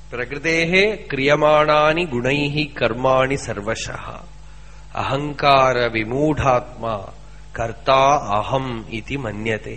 പ്രകൃതേ ക്രിയമാണാനി ഗുണൈ കർമാണി സർവശ അഹങ്കാര വിമൂഢാത്മാ കർത്താ അഹം ഇതി മന്യത്തെ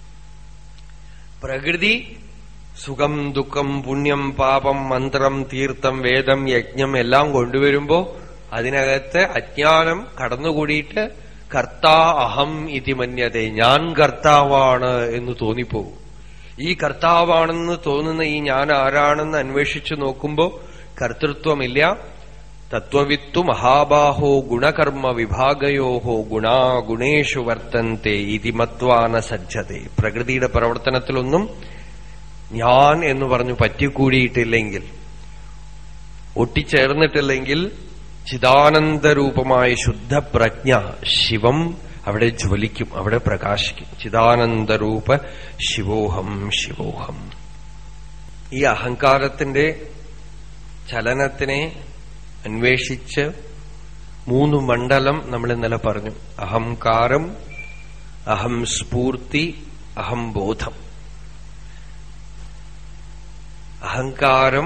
പ്രകൃതി സുഖം ദുഃഖം പുണ്യം പാപം മന്ത്രം തീർത്ഥം വേദം യജ്ഞം എല്ലാം കൊണ്ടുവരുമ്പോ അതിനകത്ത് അജ്ഞാനം കടന്നുകൂടിയിട്ട് കർത്താ അഹം ഇതി മന്യതെ ഞാൻ കർത്താവാണ് എന്ന് തോന്നിപ്പോകും ഈ കർത്താവാണെന്ന് തോന്നുന്ന ഈ ഞാൻ ആരാണെന്ന് അന്വേഷിച്ചു നോക്കുമ്പോ കർത്തൃത്വമില്ല തത്വവിത്തു മഹാബാഹോ ഗുണകർമ്മ വിഭാഗയോഹോ ഗുണാ ഗുണേഷു വർത്തന്തെ ഇതി മത്വാന സജ്ജതെ പ്രകൃതിയുടെ പ്രവർത്തനത്തിലൊന്നും ഞാൻ എന്ന് പറഞ്ഞു പറ്റിക്കൂടിയിട്ടില്ലെങ്കിൽ ഒട്ടിച്ചേർന്നിട്ടില്ലെങ്കിൽ ചിദാനന്ദരൂപമായ ശുദ്ധപ്രജ്ഞ ശിവം അവിടെ ജ്വലിക്കും അവിടെ പ്രകാശിക്കും ചിദാനന്ദരൂപ ശിവോഹം ശിവോഹം ഈ അഹങ്കാരത്തിന്റെ ചലനത്തിനെ അന്വേഷിച്ച് മൂന്ന് മണ്ഡലം നമ്മൾ ഇന്നലെ പറഞ്ഞു അഹംകാരം അഹം സ്ഫൂർത്തി അഹം ബോധം അഹങ്കാരം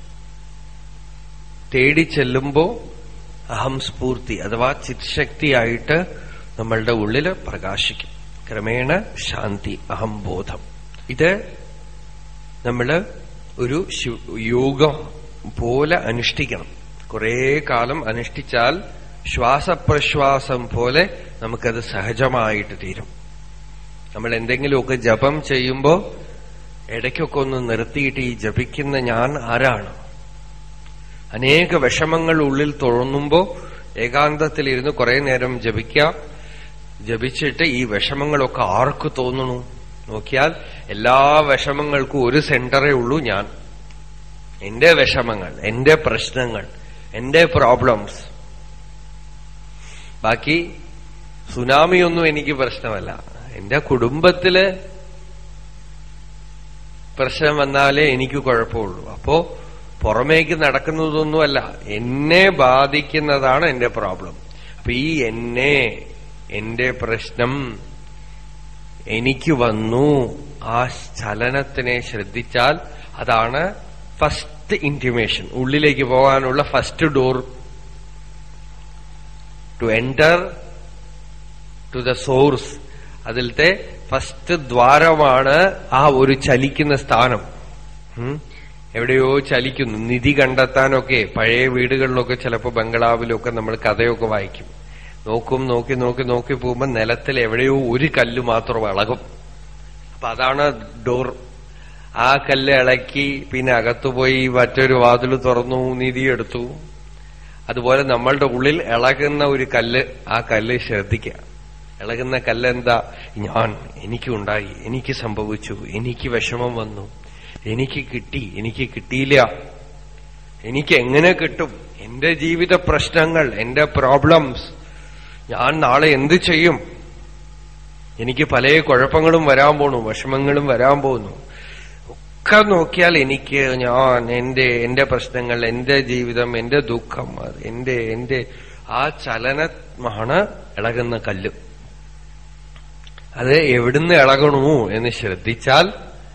തേടി ചെല്ലുമ്പോ അഹം സ്ഫൂർത്തി അഥവാ ചിത്ശക്തിയായിട്ട് നമ്മളുടെ ഉള്ളില് പ്രകാശിക്കും ക്രമേണ ശാന്തി അഹംബോധം ഇത് നമ്മള് ഒരു യോഗം പോലെ അനുഷ്ഠിക്കണം കുറേ കാലം അനുഷ്ഠിച്ചാൽ ശ്വാസപ്രശ്വാസം പോലെ നമുക്കത് സഹജമായിട്ട് തീരും നമ്മൾ എന്തെങ്കിലുമൊക്കെ ജപം ചെയ്യുമ്പോ ഇടയ്ക്കൊക്കെ ഒന്ന് നിർത്തിയിട്ട് ഈ ജപിക്കുന്ന ഞാൻ ആരാണ് അനേക വിഷമങ്ങൾ ഉള്ളിൽ തുറന്നുമ്പോ ഏകാന്തത്തിലിരുന്ന് കുറെ നേരം ജപിക്കാം ജപിച്ചിട്ട് ഈ വിഷമങ്ങളൊക്കെ ആർക്ക് തോന്നണു നോക്കിയാൽ എല്ലാ വിഷമങ്ങൾക്കും ഒരു സെന്ററേ ഉള്ളൂ ഞാൻ എന്റെ വിഷമങ്ങൾ എന്റെ പ്രശ്നങ്ങൾ എന്റെ പ്രോബ്ലംസ് ബാക്കി സുനാമിയൊന്നും എനിക്ക് പ്രശ്നമല്ല എന്റെ കുടുംബത്തില് പ്രശ്നം വന്നാലേ എനിക്ക് കുഴപ്പമുള്ളൂ അപ്പോ പുറമേക്ക് നടക്കുന്നതൊന്നുമല്ല എന്നെ ബാധിക്കുന്നതാണ് എന്റെ പ്രോബ്ലം അപ്പൊ ഈ എന്നെ എന്റെ പ്രശ്നം എനിക്ക് വന്നു ആ ചലനത്തിനെ ശ്രദ്ധിച്ചാൽ അതാണ് ഫസ്റ്റ് ഇന്റിമേഷൻ ഉള്ളിലേക്ക് പോകാനുള്ള first door to enter to the source അതിലത്തെ ഫസ്റ്റ് ദ്വാരമാണ് ആ ഒരു ചലിക്കുന്ന സ്ഥാനം എവിടെയോ ചലിക്കുന്നു നിധി കണ്ടെത്താനൊക്കെ പഴയ വീടുകളിലൊക്കെ ചിലപ്പോ ബംഗ്ലാവിലൊക്കെ നമ്മൾ കഥയൊക്കെ വായിക്കും നോക്കും നോക്കി നോക്കി നോക്കി പോകുമ്പോ നിലത്തിൽ എവിടെയോ ഒരു കല്ല് മാത്രം ഇളകും അപ്പൊ അതാണ് ഡോർ ആ കല്ല് ഇളക്കി പിന്നെ അകത്തുപോയി മറ്റൊരു വാതിൽ തുറന്നു നിധി എടുത്തു അതുപോലെ നമ്മളുടെ ഉള്ളിൽ ഇളകുന്ന ഒരു കല്ല് ആ കല്ല് ശ്രദ്ധിക്കുക ഇളകുന്ന കല്ല് എന്താ ഞാൻ എനിക്കുണ്ടായി എനിക്ക് സംഭവിച്ചു എനിക്ക് വിഷമം വന്നു എനിക്ക് കിട്ടി എനിക്ക് കിട്ടിയില്ല എനിക്ക് എങ്ങനെ കിട്ടും എന്റെ ജീവിത പ്രശ്നങ്ങൾ എന്റെ പ്രോബ്ലംസ് ഞാൻ നാളെ എന്ത് ചെയ്യും എനിക്ക് പല കുഴപ്പങ്ങളും വരാൻ പോണു വിഷമങ്ങളും വരാൻ പോകുന്നു ഒക്കെ നോക്കിയാൽ എനിക്ക് ഞാൻ എന്റെ എന്റെ പ്രശ്നങ്ങൾ എന്റെ ജീവിതം എന്റെ ദുഃഖം അത് എന്റെ എന്റെ ആ ചലനമാണ് ഇളകുന്ന കല്ല് അത് എവിടുന്ന് ഇളകണു എന്ന് ശ്രദ്ധിച്ചാൽ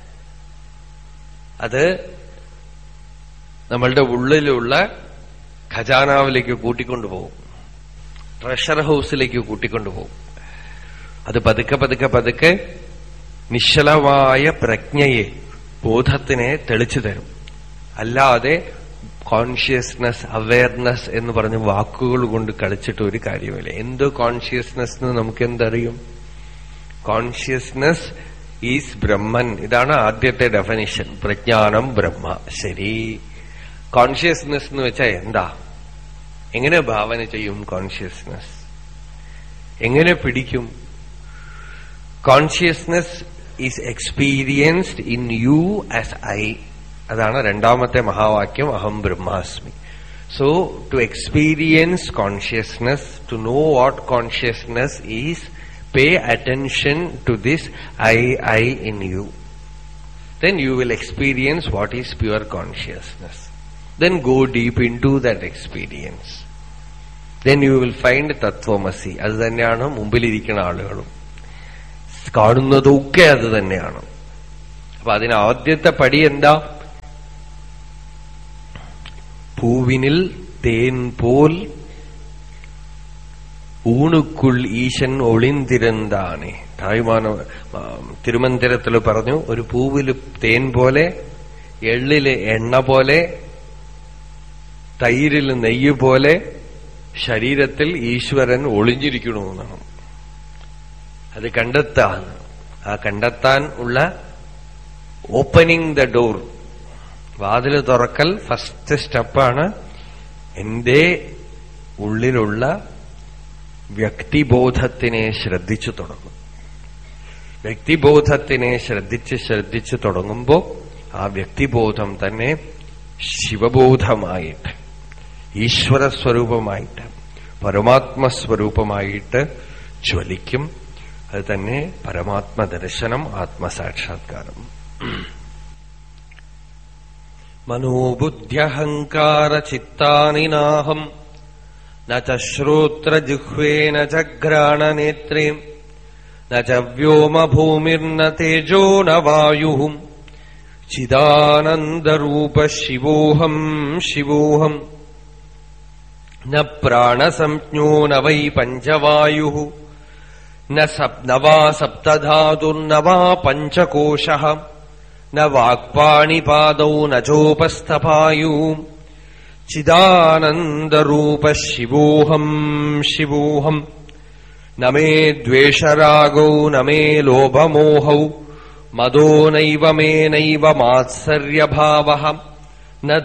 അത് നമ്മളുടെ ഉള്ളിലുള്ള ഖജാനാവിലേക്ക് കൂട്ടിക്കൊണ്ടുപോകും ട്രഷർ ഹൗസിലേക്ക് കൂട്ടിക്കൊണ്ടുപോകും അത് പതുക്കെ പതുക്കെ പതുക്കെ നിശ്ചലമായ പ്രജ്ഞയെ ബോധത്തിനെ തെളിച്ചു തരും അല്ലാതെ കോൺഷ്യസ്നസ് അവയർനെസ് എന്ന് പറഞ്ഞ് വാക്കുകൾ കൊണ്ട് കളിച്ചിട്ട് ഒരു കാര്യമില്ല എന്ത് കോൺഷ്യസ്നെസ് എന്ന് നമുക്ക് എന്തറിയും കോൺഷ്യസ്നസ് ഈസ് ബ്രഹ്മൻ ഇതാണ് ആദ്യത്തെ ഡെഫിനിഷൻ പ്രജ്ഞാനം ബ്രഹ്മ ശരി കോൺഷ്യസ്നെസ് എന്ന് വെച്ചാൽ എന്താ എങ്ങനെ ഭാവന ചെയ്യും കോൺഷ്യസ്നെസ് എങ്ങനെ പിടിക്കും consciousness is experienced in you as I അതാണ് രണ്ടാമത്തെ മഹാവാക്യം അഹം ബ്രഹ്മാസ്മി so to experience consciousness to know what consciousness is pay attention to this I, I in you. Then you will experience what is pure consciousness. Then go deep into that experience. Then you will find തത്വമസി അത് തന്നെയാണ് മുമ്പിലിരിക്കുന്ന ആളുകളും കാണുന്നതൊക്കെ അത് തന്നെയാണ് അപ്പൊ അതിന് ആദ്യത്തെ പടി എന്താ பூவினில் தேன் போல் ഊണുക്കുൾ ഈശൻ ഒളിന്തിരുന്നാണേ തായ്മാന തിരുമന്ദിരത്തിൽ പറഞ്ഞു ഒരു പൂവില് തേൻ പോലെ എള്ളില് എണ്ണ പോലെ തൈരില് നെയ്യ് പോലെ ശരീരത്തിൽ ഈശ്വരൻ ഒളിഞ്ഞിരിക്കണമെന്നാണ് അത് കണ്ടെത്താൻ ആ കണ്ടെത്താൻ ഉള്ള ഓപ്പനിങ് ദ ഡോർ വാതില് തുറക്കൽ ഫസ്റ്റ് സ്റ്റെപ്പാണ് എന്റെ ഉള്ളിലുള്ള വ്യക്തിബോധത്തിനെ ശ്രദ്ധിച്ചു തുടങ്ങും വ്യക്തിബോധത്തിനെ ശ്രദ്ധിച്ച് ശ്രദ്ധിച്ചു തുടങ്ങുമ്പോ ആ വ്യക്തിബോധം തന്നെ ശിവബോധമായിട്ട് ഈശ്വര സ്വരൂപമായിട്ട് പരമാത്മസ്വരൂപമായിട്ട് ജ്വലിക്കും അത് തന്നെ പരമാത്മ ദർശനം ആത്മസാക്ഷാത്കാരം മനോബുദ്ധ്യഹങ്കാര ചിത്താനി നാഹം न च श्रोत्रजिह्वे न च घ्राणनेत्रे न च व्योमभूमिर्न तेजो न वायुः चिदानन्दरूपः शिवोऽहम् शिवोऽहम् न प्राणसंज्ञो न वै पञ्चवायुः न सप् न वा सप्तधातुर्न वा पञ्चकोशः न वाक्पाणिपादौ न चोपस्थपायुः चिदानन्दरूपः शिवोऽहम् शिवोऽहम् न मे द्वेषरागौ न मे लोभमोहौ मदो नैव मे नैव मात्सर्यभावः